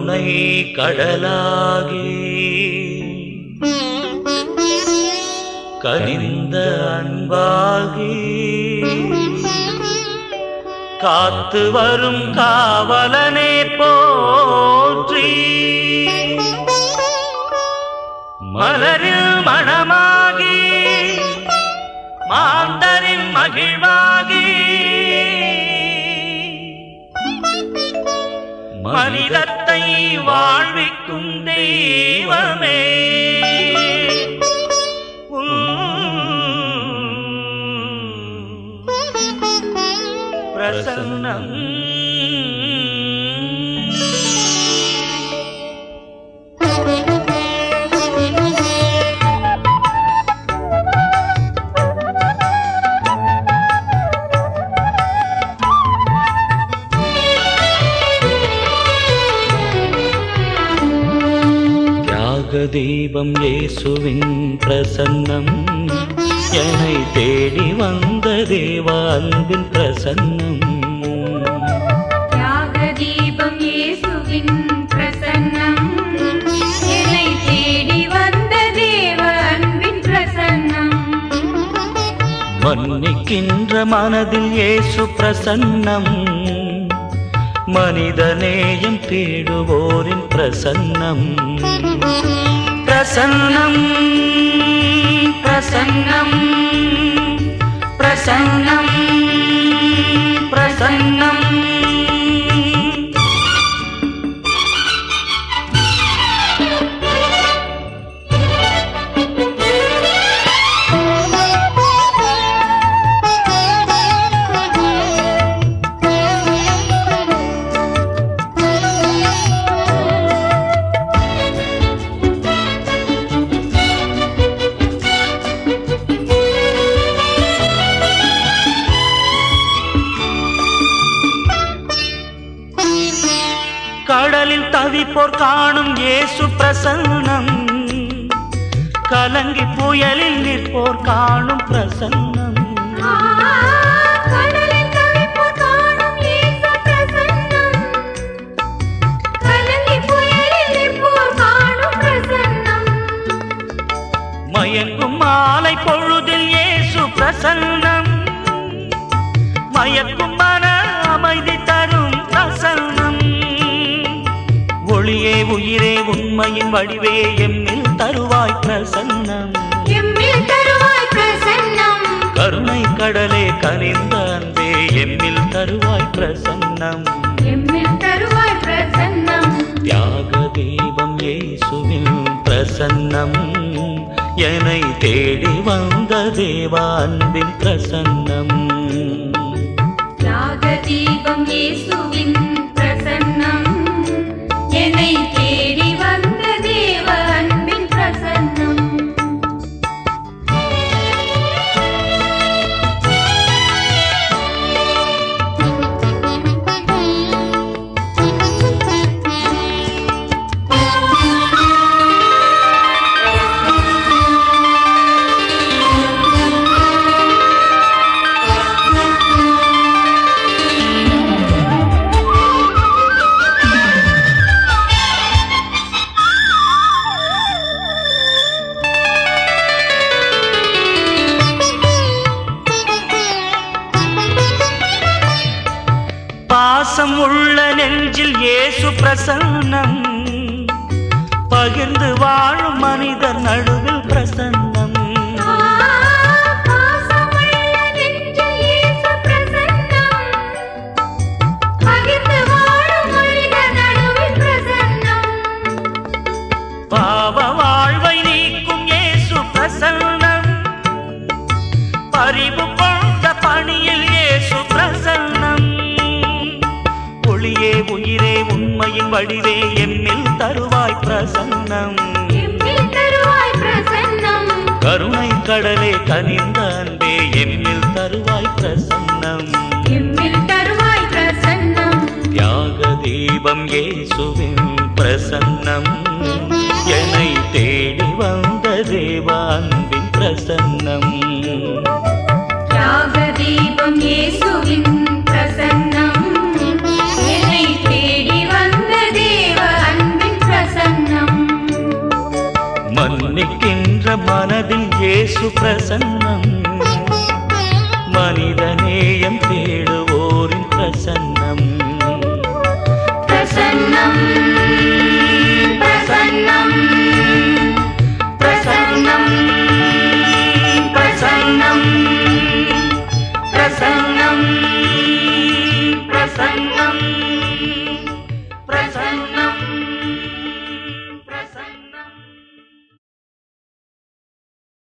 கருணை கடலாகி கனிந்த அன்பாகி காத்து வரும் காவலனே போற்றி மலரில் மணமாகி மாந்தரின் மகிழ்வாகி மனிதத்தை வாழ்விக்கும் தெய்வமே உம் பிரசன்னம் தியாக தீபம் இயேசுவின் பிரசன்னம் என்னை தேடி வந்த தேவ அன்பின் பிரசன்னம் தியாக தீபம் இயேசுவின் பிரசன்னம் என்னை தேடி வந்த தேவ அன்பின் பிரசன்னம் மன்னிக்கின்ற மனதில் இயேசு பிரசன்னம் மனிதநேயம் தேடுவோரின் பிரசன்னம் பிரசன்னம் பிரசன்னம் பிரசன்னம் பிரசன்னம் கடலில் தவிப்போர் காணும் இயேசு பிரசன்னம் கலங்கி புயலில் நிற்போர் காணும் பிரசன்னம் ஆ, கடலில் தவிப்போர் காணும் இயேசு பிரசன்னம். கலங்கி புயலில் நிற்போர் காணும் பிரசன்னம். மயங்கும் மாலை பொழுதில் இயேசு பிரசன்னம் மயக்கும் மன அமைதி தரும் பிரசன்னம் ஒளியே உயிரே உண்மையின் வடிவே எம்மில் தருவாய் பிரசன்னம் எம்மில் தருவாய் பிரசன்னம். கருணை கடலே கனிந்த அன்பே எம்மில் தருவாய் பிரசன்னம் எம்மில் தருவாய் பிரசன்னம். தியாக தீபம் இயேசுவின் பிரசன்னம் என்னை தேடி வந்த தேவா அன்பின் பிரசன்னம் தியாக தீபம் இயேசுவின் பிரசன்னம். என்னை தேடி வந்த தேவ அன்பின் பிரசன்னம் பாசம் உள்ள நெஞ்சில் இயேசு பிரசன்னம் பகிர்ந்து வாழும் மனிதர் நடுவில் பிரசன்னம் பாசமுள்ள நெஞ்சில் இயேசு பிரசன்னம். பகிர்ந்து வாழும் மனிதர் நடுவில் பிரசன்னம். பாவ வாழ்வை நீக்கும் இயேசு பிரசன்னம் பரிவு கொண்ட பணியில் இயேசு பிரசன்னம் ஒளியே உயிரே உண்மையின் வடிவே எம்மில் தருவாய் பிரசன்னம் எம்மில் தருவாய் பிரசன்னம். கருணை கடலே கனிந்த அன்பே எம்மில் தருவாய் பிரசன்னம் எம்மில் தருவாய் பிரசன்னம். தியாக தீபம் இயேசுவின் பிரசன்னம் என்னை தேடி வந்த தேவான்பின் பிரசன்னம் தியாக தீபம் இயேசுவின் பிரசன்னம். என்னை தேடி வந்த தேவ அன்பின் இயேசு பிரசன்னம் மனிதநேயம் தேடுவோம்